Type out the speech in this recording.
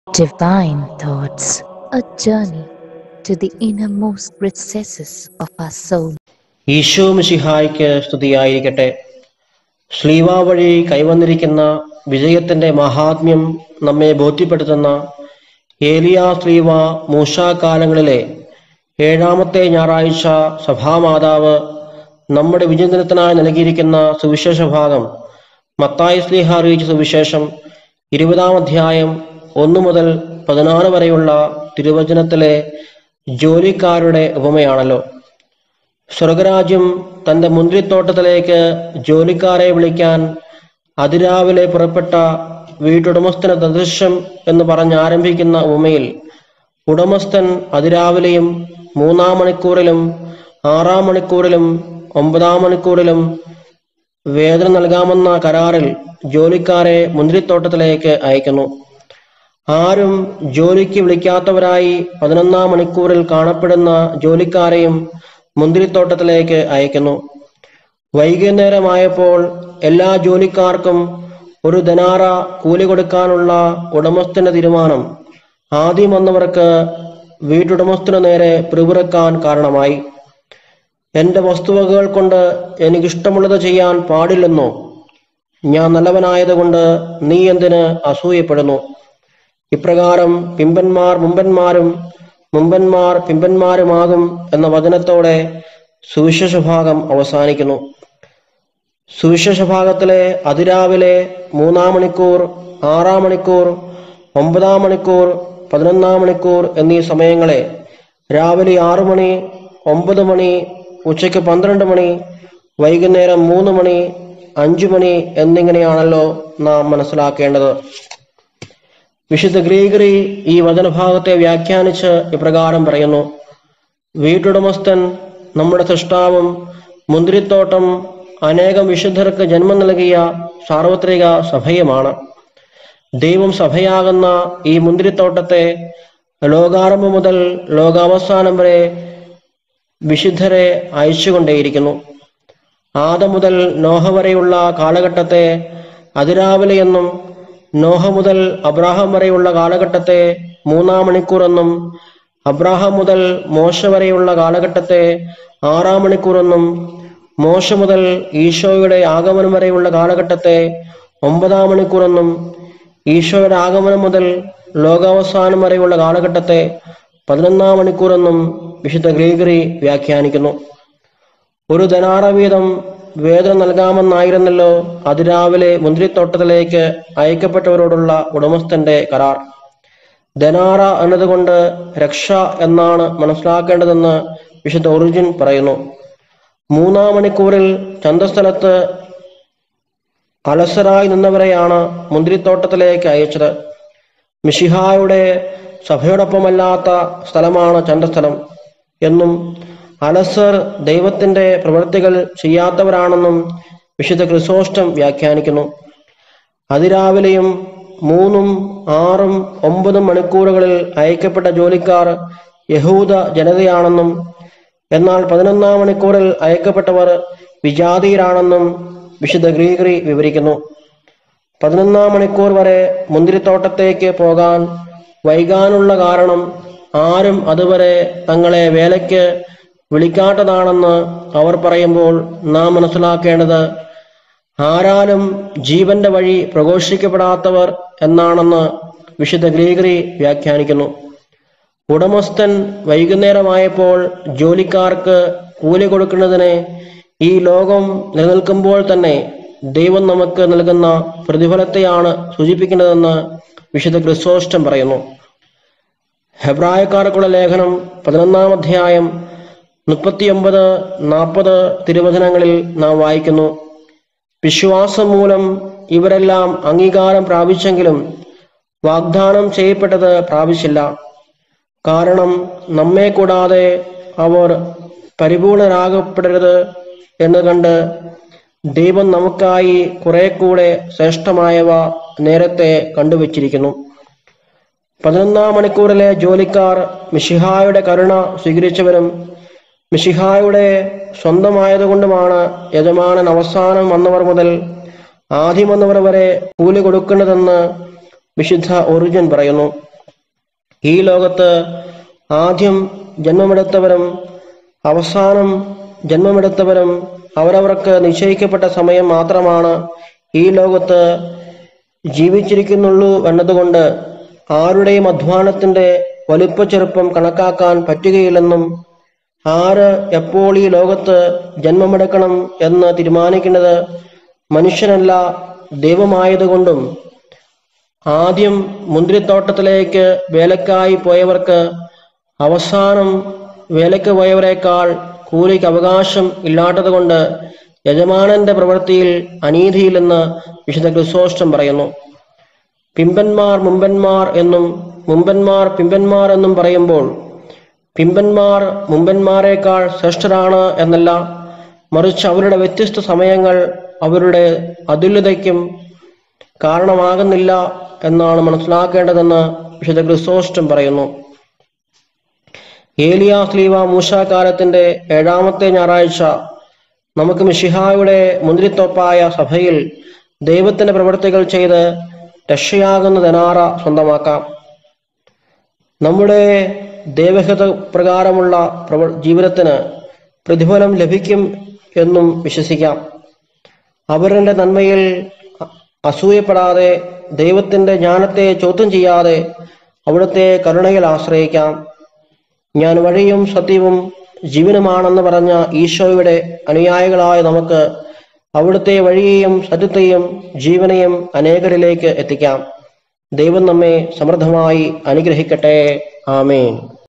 Divine Thoughts, a journey to the innermost recesses of our soul. Isho മിശിഹായ്ക്ക് സ്തുതിയായിരിക്കട്ടെ ശ്ലീവ വഴി കൈവന്നിരിക്കുന്ന വിജയത്തിന്റെ മഹാത്മ്യം നമ്മെ ബോധ്യപ്പെടുത്തുന്ന ഏലിയ ശ്ലീവ മൂഷാകാലങ്ങളിലെ ഏഴാമത്തെ ഞായറാഴ്ച സഭാമാതാവ് നമ്മുടെ വിചിന്തനത്തിനായി നൽകിയിരിക്കുന്ന സുവിശേഷ ഭാഗം മത്തായി സ്ലീഹ അറിയിച്ച സുവിശേഷം ഇരുപതാം അധ്യായം ഒന്ന് മുതൽ പതിനാറ് വരെയുള്ള തിരുവചനത്തിലെ ജോലിക്കാരുടെ ഉപമയാണല്ലോ സ്വർഗരാജ്യം തന്റെ മുന്തിരിത്തോട്ടത്തിലേക്ക് ജോലിക്കാരെ വിളിക്കാൻ അതിരാവിലെ പുറപ്പെട്ട വീട്ടുടമസ്ഥന് ദൃശ്യം എന്ന് പറഞ്ഞ് ആരംഭിക്കുന്ന ഉപമയിൽ ഉടമസ്ഥൻ അതിരാവിലെയും മൂന്നാം മണിക്കൂറിലും ആറാം മണിക്കൂറിലും ഒമ്പതാം മണിക്കൂറിലും വേതന നൽകാമെന്ന കരാറിൽ ജോലിക്കാരെ മുന്തിരിത്തോട്ടത്തിലേക്ക് അയക്കുന്നു ആരും ജോലിക്ക് വിളിക്കാത്തവരായി പതിനൊന്നാം മണിക്കൂറിൽ കാണപ്പെടുന്ന ജോലിക്കാരെയും മുന്തിരിത്തോട്ടത്തിലേക്ക് അയക്കുന്നു വൈകുന്നേരമായപ്പോൾ എല്ലാ ജോലിക്കാർക്കും ഒരു ധനാറ കൂലി കൊടുക്കാനുള്ള ഉടമസ്ഥന്റെ തീരുമാനം ആദ്യം വന്നവർക്ക് വീട്ടുടമസ്ഥനു നേരെ പിറുപിറുക്കാൻ കാരണമായി എന്റെ വസ്തുവകകൾ കൊണ്ട് എനിക്കിഷ്ടമുള്ളത് ചെയ്യാൻ പാടില്ലെന്നോ ഞാൻ നല്ലവനായതുകൊണ്ട് നീ എന്തിന് അസൂയപ്പെടുന്നു ഇപ്രകാരം പിമ്പന്മാർ മുമ്പന്മാരും മുമ്പന്മാർ പിമ്പന്മാരുമാകും എന്ന വചനത്തോടെ സുവിശേഷ ഭാഗം അവസാനിക്കുന്നു സുവിശേഷ ഭാഗത്തിലെ അതിരാവിലെ മൂന്നാം മണിക്കൂർ ആറാം മണിക്കൂർ ഒമ്പതാം മണിക്കൂർ പതിനൊന്നാം മണിക്കൂർ എന്നീ സമയങ്ങളെ രാവിലെ ആറു മണി ഒമ്പത് മണി ഉച്ചയ്ക്ക് പന്ത്രണ്ട് മണി വൈകുന്നേരം മൂന്ന് മണി അഞ്ചു മണി എന്നിങ്ങനെയാണല്ലോ നാം മനസ്സിലാക്കേണ്ടത് വിശുദ്ധ ഗ്രീഗറി ഈ വചനഭാഗത്തെ വ്യാഖ്യാനിച്ച് ഇപ്രകാരം പറയുന്നു വീട്ടുടമസ്ഥൻ നമ്മുടെ സൃഷ്ടാവും മുന്തിരിത്തോട്ടം അനേകം വിശുദ്ധർക്ക് ജന്മം നൽകിയ സാർവത്രിക സഭയുമാണ് ദൈവം സഭയാകുന്ന ഈ മുന്തിരിത്തോട്ടത്തെ ലോകാരംഭം മുതൽ ലോകാവസാനം വരെ വിശുദ്ധരെ അയച്ചുകൊണ്ടേയിരിക്കുന്നു ആദം മുതൽ നോഹ വരെയുള്ള കാലഘട്ടത്തെ അതിരാവിലെ എന്നും നോഹ മുതൽ അബ്രാഹാം വരെയുള്ള കാലഘട്ടത്തെ മൂന്നാം മണിക്കൂർ എന്നും അബ്രാഹാം മുതൽ മോശ വരെയുള്ള കാലഘട്ടത്തെ ആറാം മണിക്കൂർ എന്നും മോശ മുതൽ ഈശോയുടെ ആഗമനം വരെയുള്ള കാലഘട്ടത്തെ ഒമ്പതാം മണിക്കൂർ എന്നും ഈശോയുടെ ആഗമനം മുതൽ ലോകാവസാനം വരെയുള്ള കാലഘട്ടത്തെ പതിനൊന്നാം മണിക്കൂർ എന്നും വിശുദ്ധ ഗ്രീഗറി വ്യാഖ്യാനിക്കുന്നു ഒരു ധനാറ വീതം വേതനം നൽകാമെന്നായിരുന്നല്ലോ അതിരാവിലെ മുന്തിരിത്തോട്ടത്തിലേക്ക് അയക്കപ്പെട്ടവരോടുള്ള ഉടമസ്ഥന്റെ കരാർ ധനാറ എന്നതുകൊണ്ട് രക്ഷ എന്നാണ് മനസ്സിലാക്കേണ്ടതെന്ന് വിശുദ്ധ ഒറിജിൻ പറയുന്നു മൂന്നാം മണിക്കൂറിൽ ചന്തസ്ഥലത്ത് അലസരായി നിന്നവരെയാണ് മുന്തിരിത്തോട്ടത്തിലേക്ക് അയച്ചത് മിഷിഹായുടെ സഭയോടൊപ്പമല്ലാത്ത സ്ഥലമാണ് ചന്തസ്ഥലം എന്നും അലസർ ദൈവത്തിന്റെ പ്രവൃത്തികൾ ചെയ്യാത്തവരാണെന്നും വിശുദ്ധ ക്രിസോസ്റ്റം വ്യാഖ്യാനിക്കുന്നു അതിരാവിലെയും മൂന്നും ആറും ഒമ്പതും മണിക്കൂറുകളിൽ അയക്കപ്പെട്ട ജോലിക്കാർ യഹൂദ ജനതയാണെന്നും എന്നാൽ പതിനൊന്നാം മണിക്കൂറിൽ അയക്കപ്പെട്ടവർ വിജാതീയരാണെന്നും വിശുദ്ധ ഗ്രീഗറി വിവരിക്കുന്നു പതിനൊന്നാം മണിക്കൂർ വരെ മുന്തിരിത്തോട്ടത്തേക്ക് പോകാൻ വൈകാനുള്ള കാരണം ആരും അതുവരെ തങ്ങളെ വേലയ്ക്ക് വിളിക്കാത്തതാണെന്ന് അവർ പറയുമ്പോൾ നാം മനസ്സിലാക്കേണ്ടത് ആരാലും ജീവന്റെ വഴി പ്രഘോഷിക്കപ്പെടാത്തവർ എന്നാണെന്ന് വിശുദ്ധ ഗ്രീഗറി വ്യാഖ്യാനിക്കുന്നു ഉടമസ്ഥൻ വൈകുന്നേരമായപ്പോൾ ജോലിക്കാർക്ക് കൂലി കൊടുക്കുന്നതിന് ഈ ലോകം നിലനിൽക്കുമ്പോൾ തന്നെ ദൈവം നമുക്ക് നൽകുന്ന പ്രതിഫലത്തെയാണ് സൂചിപ്പിക്കുന്നതെന്ന് വിശുദ്ധ ക്രിസ്തോഷ്ടം പറയുന്നു ഹെബ്രായക്കാർക്കുള്ള ലേഖനം പതിനൊന്നാം അധ്യായം മുപ്പത്തിയൊമ്പത് നാൽപ്പത് തിരുവചനങ്ങളിൽ നാം വായിക്കുന്നു വിശ്വാസം മൂലം ഇവരെല്ലാം അംഗീകാരം പ്രാപിച്ചെങ്കിലും വാഗ്ദാനം ചെയ്യപ്പെട്ടത് പ്രാപിച്ചില്ല കാരണം നമ്മെ കൂടാതെ അവർ പരിപൂർണരാകപ്പെടരുത് എന്ന് കണ്ട് ദൈവം നമുക്കായി കുറെ കൂടെ ശ്രേഷ്ഠമായവ നേരത്തെ കണ്ടുവച്ചിരിക്കുന്നു പതിനൊന്നാം മണിക്കൂറിലെ ജോലിക്കാർ മിഷിഹായുടെ കരുണ സ്വീകരിച്ചവരും മിഷിഹായുടെ സ്വന്തമായതുകൊണ്ടുമാണ് യജമാനൻ അവസാനം വന്നവർ മുതൽ ആദ്യം വന്നവർ വരെ കൂലി കൊടുക്കേണ്ടതെന്ന് വിശുദ്ധ ഒറിജിൻ പറയുന്നു ഈ ലോകത്ത് ആദ്യം ജന്മമെടുത്തവരും അവസാനം ജന്മമെടുത്തവരും അവരവർക്ക് നിശ്ചയിക്കപ്പെട്ട സമയം മാത്രമാണ് ഈ ലോകത്ത് ജീവിച്ചിരിക്കുന്നുള്ളൂ എന്നതുകൊണ്ട് ആരുടെയും അധ്വാനത്തിന്റെ വലിപ്പച്ചെറുപ്പം കണക്കാക്കാൻ പറ്റുകയില്ലെന്നും ആര് എപ്പോൾ ഈ ലോകത്ത് ജന്മമെടുക്കണം എന്ന് തീരുമാനിക്കുന്നത് മനുഷ്യനല്ല ദൈവമായതുകൊണ്ടും ആദ്യം മുന്തിരിത്തോട്ടത്തിലേക്ക് വേലക്കായി പോയവർക്ക് അവസാനം വേലയ്ക്ക് പോയവരെക്കാൾ കൂലിക്ക് അവകാശം ഇല്ലാത്തതുകൊണ്ട് യജമാനന്റെ പ്രവൃത്തിയിൽ അനീതിയില്ലെന്ന് വിശുദ്ധ ക്രിസോസ്റ്റം പറയുന്നു പിമ്പന്മാർ മുമ്പന്മാർ എന്നും മുമ്പന്മാർ പിമ്പന്മാർ എന്നും പറയുമ്പോൾ പിമ്പന്മാർ മുമ്പന്മാരെക്കാൾ ശ്രേഷ്ഠരാണ് എന്നല്ല മറിച്ച് അവരുടെ വ്യത്യസ്ത സമയങ്ങൾ അവരുടെ അതുല്യതയ്ക്കും കാരണമാകുന്നില്ല എന്നാണ് മനസ്സിലാക്കേണ്ടതെന്ന് വിശുദ്ധ ക്രിസോസ്റ്റം പറയുന്നു ഏലിയ സ്ലീവ മൂശാകാലത്തിന്റെ ഏഴാമത്തെ ഞായറാഴ്ച നമുക്ക് മിഷിഹായുടെ മുന്തിരിത്തോപ്പായ സഭയിൽ ദൈവത്തിന്റെ പ്രവൃത്തികൾ ചെയ്ത് രക്ഷയാകുന്ന ധനാറ സ്വന്തമാക്കാം നമ്മുടെ ദൈവഹിത പ്രകാരമുള്ള പ്രവ ജീവിതത്തിന് പ്രതിഫലം ലഭിക്കും എന്നും വിശ്വസിക്കാം അവരുടെ നന്മയിൽ അസൂയപ്പെടാതെ ദൈവത്തിന്റെ ജ്ഞാനത്തെ ചോദ്യം ചെയ്യാതെ അവിടുത്തെ കരുണയിൽ ആശ്രയിക്കാം ഞാൻ വഴിയും സത്യവും ജീവനുമാണെന്ന് പറഞ്ഞ ഈശോയുടെ അനുയായികളായ നമുക്ക് അവിടുത്തെ വഴിയെയും സത്യത്തെയും ജീവനെയും അനേകരിലേക്ക് എത്തിക്കാം ദൈവം നമ്മെ സമൃദ്ധമായി അനുഗ്രഹിക്കട്ടെ ആമേൻ